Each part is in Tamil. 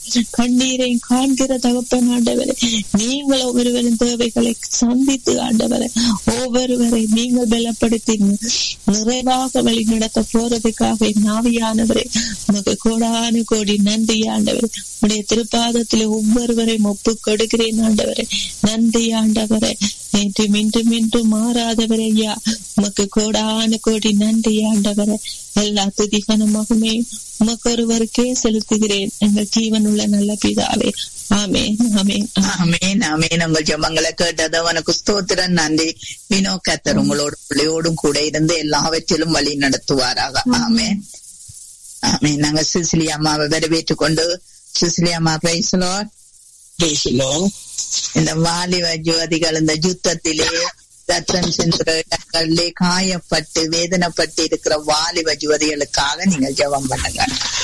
கண்ணீரையும் காண்கிற தகப்பன் ஆண்டவரே நீங்கள் ஒவ்வொருவரின் தேவைகளை சந்தித்து ஆண்டவரை ஒவ்வொருவரை நீங்கள் பலப்படுத்தி நிறைவாக வழி நடத்த போறதுக்காக நாவியானவரே உனக்கு கோடானு கோடி நன்றி ஆண்டவரே உடைய திருப்பாதத்தில் ஒவ்வொருவரையும் ஒப்பு கொடுக்கிறேன் ஆண்டவரே நன்றி ஆண்டவரே நேற்று மீண்டும் மீண்டும் மாறாதவரே ஐயா உமக்கு கோடான கோடி நன்றி ஆண்டவரே எல்லா துதிகனமாகவே உமக்கு ஒருவருக்கே செலுத்துகிறேன் எங்கள் ஜீவன் உள்ள நல்ல பிதாவே ஆமேன் ஆமேன் ஆமேன் ஆமேன் உங்கள் ஜெபங்களை கேட்டது உனக்கு ஸ்தோத்திரம் நன்றி வினோ கத்தர் உங்களோட பிள்ளையோடும் கூட இருந்து எல்லாவற்றிலும் வழி நடத்துவாராக ஆமேன் ஆமேன் நாங்க சிசிலி அம்மாவை வரவேற்றுக் கொண்டு சிசிலி அம்மா பேசலோ பேசலாம் இந்த வாலிப ஜோதிகள் இந்த யுத்தத்திலே ரத்தம் சென்ற இடங்களிலே காயப்பட்டு வேதனைப்பட்டு இருக்கிற வாலிப ஜோதிகளுக்காக நீங்க ஜெபம் பண்ணுங்க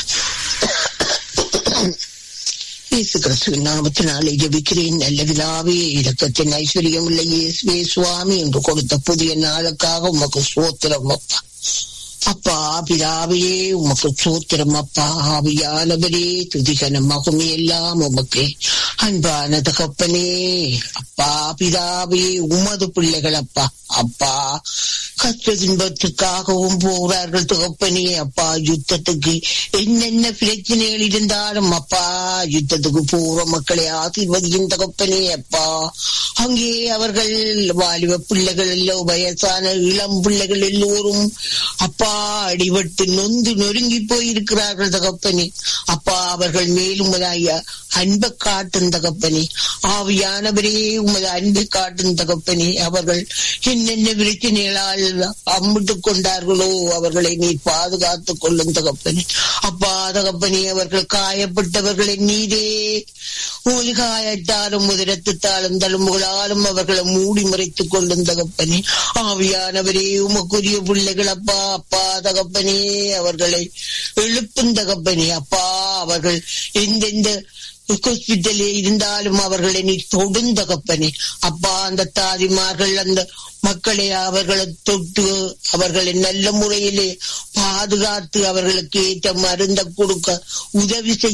இயேசு கிறிஸ்துவின் நாமத்தினாலே ஜெபிக்கிறேன் நல்ல விழாவே இரக்கத்தின் ஐஸ்வர்யம் உள்ள இயேசுவே சுவாமி என்று கொடுத்த புதிய நாளுக்காக உமக்கு சோத்திரம் அப்பா அப்பா பிதாவே உமக்கு சோத்திரம் அப்பா ஆவியானவரே துதிகன மகுமே எல்லாம் உமக்கு அன்பான தகப்பனே அப்பா பிதாவே உமது பிள்ளைகள் அப்பா அப்பா கஷ்ட துன்பத்துக்காகவும் போகிறார்கள் தகப்பனே அப்பா யுத்தத்துக்கு என்னென்ன பிரச்சனைகள் இருந்தாலும் அப்பா யுத்தத்துக்கு போற மக்களை ஆசீர்வதியும் தகப்பனே அப்பா அங்கே அவர்கள் வாலிப பிள்ளைகள் எல்லாம் வயசான இளம் பிள்ளைகள் எல்லோரும் அப்பா அடிபட்டு நொந்து நொறுங்கி போயிருக்கிறார்கள் தகப்பனே அப்பா அவர்கள் மேலும் ஐயா அன்பை காட்டும் தகப்பனே ஆவியானவரே உமது அன்பை காட்டும் தகப்பனே அவர்கள் என்னென்ன பிரச்சனைகளால் அம்பிட்டு கொண்டார்களோ அவர்களை நீ பாதுகாத்துக் கொள்ளும் தகப்பனே அப்பா தகப்பனே அவர்கள் காயப்பட்டவர்களை நீரே காயத்தாலும் உதிரத்தாலும் தழும்புகளாலும் அவர்களை மூடி மறைத்துக் கொள்ளும் தகப்பனே ஆவியானவரே உமக்குரிய பிள்ளைகள் அப்பா அப்பா தகப்பனே அவர்களை எழுப்பும் தகப்பனே அப்பா அவர்கள் எந்தெந்த ஹாஸ்பிட்டலே இருந்தாலும் அவர்களை நீ தொடும் தகப்பனே அப்பா அந்த தாதிமார்கள் அந்த மக்களை அவர்களை தொட்டு அவர்களை நல்ல முறையிலே பாதுகாத்து அவர்களுக்கு ஏற்ற மருந்த கொடுக்க உதவி செய்ய